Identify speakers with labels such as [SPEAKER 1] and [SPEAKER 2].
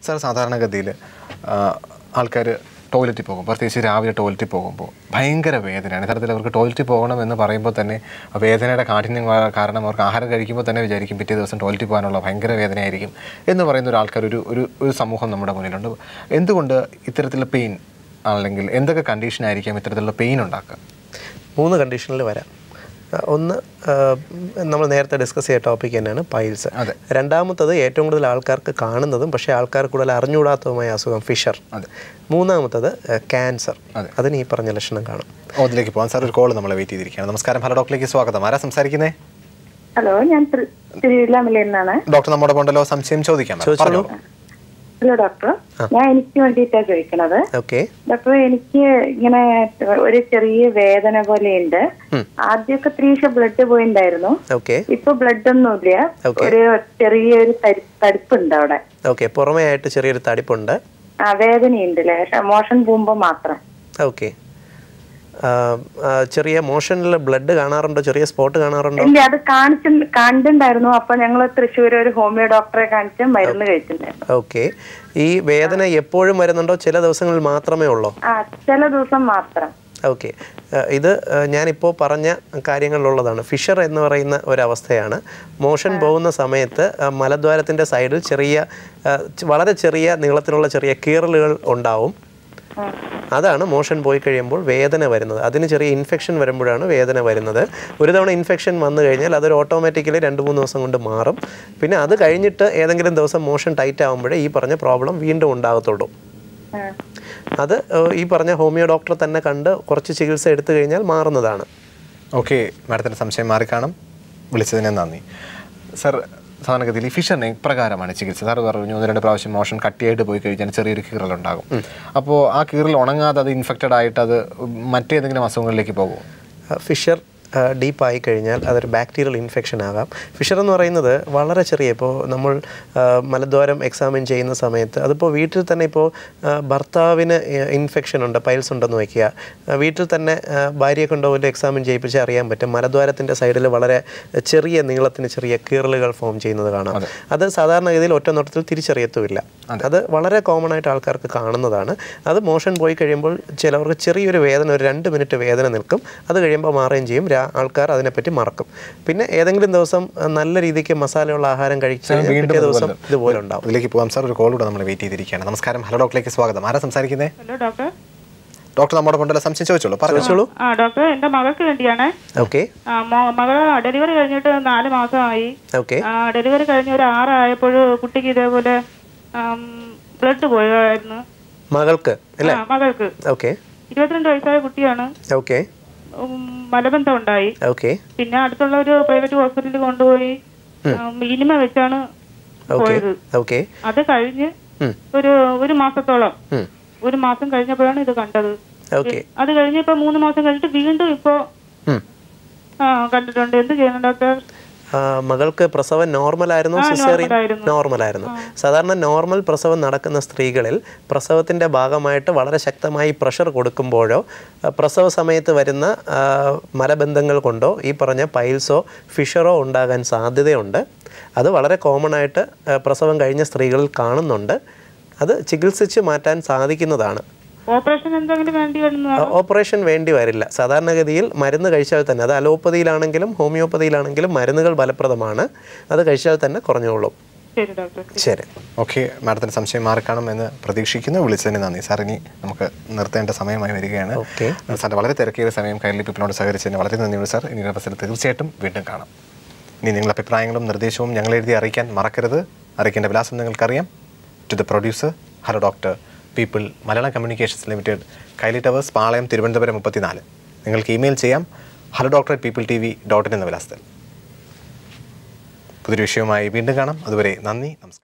[SPEAKER 1] Sir സാധാരണഗതിയിൽ ആൾക്കാർ ടോയ്ലറ്റിൽ പോകും പ്രത്യേകിച്ച് രാവിലെ ടോയ്ലറ്റിൽ പോകുമ്പോൾ ഭയങ്കര വേദനയാണ് യഥാർത്ഥത്തിൽ അവർക്ക് ടോയ്ലറ്റിൽ പോകണം എന്ന് പറയുമ്പോൾ തന്നെ ആ വേദനയുടെ കാഠിന്യം കാ- കാരണം അവർക്ക് ആഹാരം കഴിക്കുമ്പോൾ തന്നെ വിചാരിക്കും പിറ്റേ ദിവസം ടോയ്ലറ്റിൽ പോകാനുള്ള ഭയങ്കര വേദനയായിരിക്കും എന്ന് പറയുന്ന ഒരു ആൾക്കാർ ഒരു ഒരു ഒരു സമൂഹം നമ്മുടെ മുന്നിലുണ്ട് എന്തുകൊണ്ട് ഇത്തരത്തിലുള്ള പെയിൻ അല്ലെങ്കിൽ എന്തൊക്കെ കണ്ടീഷൻ ആയിരിക്കാം ഇത്തരത്തിലുള്ള പെയിൻ ഉണ്ടാക്കുക
[SPEAKER 2] മൂന്ന് കണ്ടീഷനിൽ വരാം ആ, ഒന്ന് നമ്മൾ നേരത്തെ ഡിസ്കസ് ചെയ്ത ടോപ്പിക് തന്നെയാണ് പൈൽസ്
[SPEAKER 1] അതെ.
[SPEAKER 2] രണ്ടാമത്തത് ഏറ്റവും കൂടുതൽ ആൾക്കാർക്ക് കാണുന്നതും പക്ഷേ ആൾക്കാർ കൂടുതൽ അറിഞ്ഞുകൂടാത്തതുമായ അസുഖം ഫിഷർ
[SPEAKER 1] അതെ.
[SPEAKER 2] മൂന്നാമത്തത് ക്യാൻസർ
[SPEAKER 1] അതെ.
[SPEAKER 2] അതിന് ഈ പറഞ്ഞ ലക്ഷണം കാണും
[SPEAKER 1] ഓ, അതിലേക്ക് പോകാൻ സാർ ഒരു കോൾ നമ്മളെ വെയിറ്റ് ചെയ്തിരിക്കുകയാണ് നമസ്കാരം ഹലോ ഡോക്ടറിലേക്ക് സ്വാഗതം ആരാ സംസാരിക്കുന്നേ
[SPEAKER 3] ഹലോ ഞാൻ തി- തിരുവില്ലാമലയിൽ നിന്നാണ്
[SPEAKER 1] ഡോക്ടർ നമ്മുടെ ഉണ്ടല്ലോ സംശയം ചോദിക്കാം madam.
[SPEAKER 2] ചോദിച്ചോളൂ.
[SPEAKER 1] പറഞ്ഞോളൂ.
[SPEAKER 3] ഹലോ ഡോക്ടർ ഞാൻ എനിക്ക് വേണ്ടിയിട്ടാണ് ചോദിക്കണത്
[SPEAKER 2] ഓക്കെ
[SPEAKER 3] ഡോക്ടർ എനിക്ക് ഇങ്ങനെ ഒരു ചെറിയ വേദന പോലെയുണ്ട് ആദ്യമൊക്കെ ത്രീശ ബ്ലഡ് പോയിണ്ടായിരുന്നു
[SPEAKER 2] ഓക്കെ
[SPEAKER 3] ഇപ്പൊ ബ്ലഡ് ഒന്നുമില്ല
[SPEAKER 2] Okay.
[SPEAKER 3] ഒരു ചെറിയൊരു തരി- തടിപ്പുണ്ട് അവിടെ
[SPEAKER 2] ഓക്കെ പുറമേ ആയിട്ട് ചെറിയൊരു തടിപ്പുണ്ട്
[SPEAKER 3] ആ വേദനയുണ്ട് മോഷൻ പോകുമ്പോ മാത്രം
[SPEAKER 2] ഓക്കെ ചെറിയ മോഷനിൽ ബ്ലഡ് കാണാറുണ്ടോ ചെറിയ സ്പോട്ട് കാണാറുണ്ടോ
[SPEAKER 3] ഇല്ല അത് കാണിച്ചു കണ്ടിണ്ടായിരുന്നു അപ്പൊ ഞങ്ങള് തൃശ്ശൂർ ഒരു ഹോമിയോ ഡോക്ടറെ കാണിച്ച് മരുന്ന് കഴിച്ചിട്ടുണ്ടായിരുന്നു
[SPEAKER 2] ഓക്കെ ഈ വേദന എപ്പോഴും വരുന്നുണ്ടോ ചില ദിവസങ്ങളിൽ മാത്രമേ ഉള്ളോ
[SPEAKER 3] ആ ചില ദിവസം മാത്രം
[SPEAKER 2] ഓക്കെ ഇത് ആ, ഞാനിപ്പോൾ പറഞ്ഞ കാര്യങ്ങളിലുള്ളതാണ് ഫിഷർ എന്ന് പറയുന്ന ഒരവസ്ഥയാണ് മോഷൻ പോകുന്ന സമയത്ത് ആ, മലദ്വാരത്തിൻ്റെ സൈഡിൽ ചെറിയ ആ, ച- വളരെ ചെറിയ നീളത്തിലുള്ള ചെറിയ കീറലുകൾ ഉണ്ടാവും അതാണ് മോഷൻ പോയി കഴിയുമ്പോൾ വേദന വരുന്നത് അതിന് ചെറിയ ഇൻഫെക്ഷൻ വരുമ്പോഴാണ് വേദന വരുന്നത് ഒരു തവണ ഇൻഫെക്ഷൻ വന്നു കഴിഞ്ഞാൽ അതൊരു ഓട്ടോമാറ്റിക്കലി രണ്ട് മൂന്ന് ദിവസം കൊണ്ട് മാറും പിന്നെ അത് കഴിഞ്ഞിട്ട് ഏതെങ്കിലും ദിവസം മോഷൻ ടൈറ്റ് ആകുമ്പോഴേ ഈ പറഞ്ഞ പ്രോബ്ലം വീണ്ടും ഉണ്ടാകത്തുള്ളൂ
[SPEAKER 3] ആ.
[SPEAKER 2] അത് ഏഹ്, ഈ പറഞ്ഞ ഹോമിയോ ഡോക്ടറെ തന്നെ കണ്ട് കുറച്ച് ചികിത്സ എടുത്തു കഴിഞ്ഞാൽ മാറുന്നതാണ്
[SPEAKER 1] ഓക്കെ മാഡത്തിൻ്റെ സംശയം മാറിക്കാണും വിളിച്ചതിന് നന്ദി സർ സാധാരണഗതിയിൽ ഈ ഫിഷറിനെ ഇപ്രകാരമാണ് ചികിത്സ സാർ പറഞ്ഞു ഒന്ന് രണ്ട് പ്രാവശ്യം മോഷൻ കട്ടിയായിട്ട് പോയി കഴിഞ്ഞാൽ ചെറിയൊരു കീറലുണ്ടാകും അപ്പോൾ ആ കീറൽ ഉണങ്ങാതെ അത് ഇൻഫെക്റ്റഡ് ആയിട്ട് അത് മറ്റേതെങ്കിലും അസുഖങ്ങളിലേക്ക് പോകും
[SPEAKER 2] ഫിഷർ ഡീപ്പായി കഴിഞ്ഞാൽ അതൊരു ബാക്ടീരിയൽ ഇൻഫെക്ഷൻ ആകാം ഫിഷർ എന്ന് പറയുന്നത് വളരെ ചെറിയ ഇപ്പോൾ നമ്മൾ ആ, മലദ്വാരം എക്സാമിൻ ചെയ്യുന്ന സമയത്ത് അതിപ്പോൾ വീട്ടിൽ തന്നെ ഇപ്പോൾ ആ, ഭർത്താവിന് ഇൻഫെക്ഷൻ ഉണ്ട് പൈൽസ് ഉണ്ടെന്ന് വയ്ക്കുക ആ, വീട്ടിൽ തന്നെ ആ, ഭാര്യയെ കൊണ്ടുപോലും എക്സാമിൻ ചെയ്യിപ്പിച്ച് അറിയാൻ പറ്റും മലദ്വാരത്തിൻ്റെ സൈഡിൽ വളരെ ചെറിയ നീളത്തിന് ചെറിയ കീറലുകൾ ഫോം ചെയ്യുന്നത് കാണാം അത് സാധാരണഗതിയിൽ ഒറ്റ നോട്ടത്തിൽ തിരിച്ചറിയത്തുമില്ല അത് വളരെ കോമൺ ആയിട്ട് ആൾക്കാർക്ക് കാണുന്നതാണ് അത് മോഷൻ പോയി കഴിയുമ്പോൾ ചിലവർക്ക് ചെറിയൊരു വേദന ഒരു രണ്ട് മിനിറ്റ് വേദന നിൽക്കും അത് കഴിയുമ്പോൾ മാറുകയും ചെയ്യും രാ- ആൾക്കാർ അതിനെപ്പറ്റി മറക്കും പിന്നെ ഏതെങ്കിലും ദിവസം ആ, നല്ല രീതിക്ക് മസാലയുള്ള ആഹാരം കഴിച്ച് കഴിഞ്ഞാൽ
[SPEAKER 1] വീണ്ടും
[SPEAKER 2] പിറ്റേ ദിവസം
[SPEAKER 1] അതുപോലെ-
[SPEAKER 2] ഇതുപോലെ ഉണ്ടാവും
[SPEAKER 1] അതിലേക്ക് പോകാം സാർ ഒരു കോൾ കൂടെ നമ്മൾ വെയിറ്റ് ചെയ്തിരിക്കുകയാണ് നമസ്കാരം ഹലോ ഡോക്ടറിലേക്ക് സ്വാഗതം ആരാ സംസാരിക്കുന്നത്
[SPEAKER 4] ഹലോ ഡോക്ടർ
[SPEAKER 1] ഡോക്ടർ നമ്മുടെ കൊണ്ടല്ലോ സംശയം ചോദിച്ചോളൂ പറഞ്ഞു
[SPEAKER 2] ചോദിച്ചോളൂ
[SPEAKER 4] ആ ഡോക്ടർ എന്റെ മകൾക്ക് വേണ്ടിയാണ്
[SPEAKER 2] ഓക്കെ
[SPEAKER 4] ആ, മോ- മകള് ഡെലിവറി കഴിഞ്ഞിട്ട് നാല് മാസമായി
[SPEAKER 2] ഓക്കെ
[SPEAKER 4] ആ, ഡെലിവറി കഴിഞ്ഞ് ഒരു ആറായപ്പോൾ കുട്ടിക്ക് ഇതേപോലെ ബ്ലഡ് പോയായിരുന്നു
[SPEAKER 2] മകൾക്ക് അല്ലേ
[SPEAKER 4] ആ, മകൾക്ക്
[SPEAKER 2] ഓക്കെ
[SPEAKER 4] ഇരുപത്തിരണ്ട് വയസ്സായ കുട്ടിയാണ്
[SPEAKER 2] ഓക്കെ
[SPEAKER 4] ഉം, മലബന്ധം ഉണ്ടായി
[SPEAKER 2] ഓക്കെ
[SPEAKER 4] പിന്നെ അടുത്തുള്ള ഒരു പ്രൈവറ്റ് ഹോസ്പിറ്റലിൽ കൊണ്ടുപോയി ഇനിമ വെച്ചാണ്
[SPEAKER 2] ഓക്കെ
[SPEAKER 4] പോയത്
[SPEAKER 2] ഓക്കെ
[SPEAKER 4] അത് കഴിഞ്ഞ്
[SPEAKER 2] ഉം.
[SPEAKER 4] ഒരു ഒരു മാസത്തോളം
[SPEAKER 2] ഉം.
[SPEAKER 4] ഒരു മാസം കഴിഞ്ഞപ്പോഴാണ് ഇത് കണ്ടത്
[SPEAKER 2] ഓക്കെ
[SPEAKER 4] അത് കഴിഞ്ഞ് ഇപ്പൊ മൂന്ന് മാസം കഴിഞ്ഞിട്ട് വീണ്ടും ഇപ്പോ
[SPEAKER 2] ഉം.
[SPEAKER 4] ആ, കണ്ടിട്ടുണ്ട് എന്ത് ചെയ്യണം ഡോക്ടർ
[SPEAKER 2] ആ, മകൾക്ക് പ്രസവം നോർമൽ ആയിരുന്നു
[SPEAKER 4] ആ,
[SPEAKER 2] സിസേറിയൻ
[SPEAKER 4] normal ആയിരുന്നു.
[SPEAKER 2] നോർമൽ ആയിരുന്നു സാധാരണ നോർമൽ പ്രസവം നടക്കുന്ന സ്ത്രീകളിൽ പ്രസവത്തിന്റെ ഭാഗമായിട്ട് വളരെ ശക്തമായി പ്രഷർ കൊടുക്കുമ്പോഴോ ആ, പ്രസവ സമയത്ത് വരുന്ന ആ, മലബന്ധങ്ങൾ കൊണ്ടോ ഈ പറഞ്ഞ പൈൽസോ ഫിഷറോ ഉണ്ടാകാൻ സാധ്യതയുണ്ട് അത് വളരെ കോമൺ ആയിട്ട് ആ, പ്രസവം കഴിഞ്ഞ സ്ത്രീകളിൽ കാണുന്നുണ്ട് അത് ചികിത്സിച്ച് മാറ്റാൻ സാധിക്കുന്നതാണ്
[SPEAKER 4] ഓപ്പറേഷൻ എന്തെങ്കിലും വേണ്ടി വരുന്നു
[SPEAKER 2] ആ, ഓപ്പറേഷൻ വേണ്ടി വരില്ല സാധാരണഗതിയിൽ മരുന്ന് കഴിച്ചാൽ തന്നെ അത് അലോപ്പതിയിലാണെങ്കിലും ഹോമിയോപ്പതിയിലാണെങ്കിലും മരുന്നുകൾ ഫലപ്രദമാണ് അത് കഴിച്ചാൽ തന്നെ കുറഞ്ഞോളും
[SPEAKER 4] ശരി ഡോക്ടർ
[SPEAKER 2] ശരി
[SPEAKER 1] ഓക്കെ മാഡത്തിന് സംശയം മാറിക്കാണും എന്ന് പ്രതീക്ഷിക്കുന്നു വിളിച്ചതിന് നന്ദി സാർ ഇനി നമുക്ക് നിർത്തേണ്ട സമയമായി വരികയാണ്
[SPEAKER 2] ഓക്കെ.
[SPEAKER 1] സാറിൻ്റെ വളരെ തിരക്കേറിയ സമയം കൈരളി പീപ്പിളിനോട് സഹകരിച്ചതിന് വളരെ നന്ദിയുണ്ട് സാർ ഇനി അവസരം തീർച്ചയായിട്ടും വീണ്ടും കാണാം ഇനി നിങ്ങളുടെ അഭിപ്രായങ്ങളും നിർദ്ദേശവും ഞങ്ങൾ എഴുതി അറിയിക്കാൻ മറക്കരുത് അറിയിക്കേണ്ട വിലാസം നിങ്ങൾക്കറിയാം to the producer hello doctor people Malayalam communications limited കൈലി ടവേഴ്സ് പാളയം തിരുവനന്തപുരം മുപ്പത്തിനാല് നിങ്ങൾക്ക് ഇമെയിൽ ചെയ്യാം hello doctor people T V dot in എന്ന വിലാസത്തിൽ പുതിയൊരു വിഷയവുമായി വീണ്ടും കാണാം അതുവരെ നന്ദി നമസ്കാരം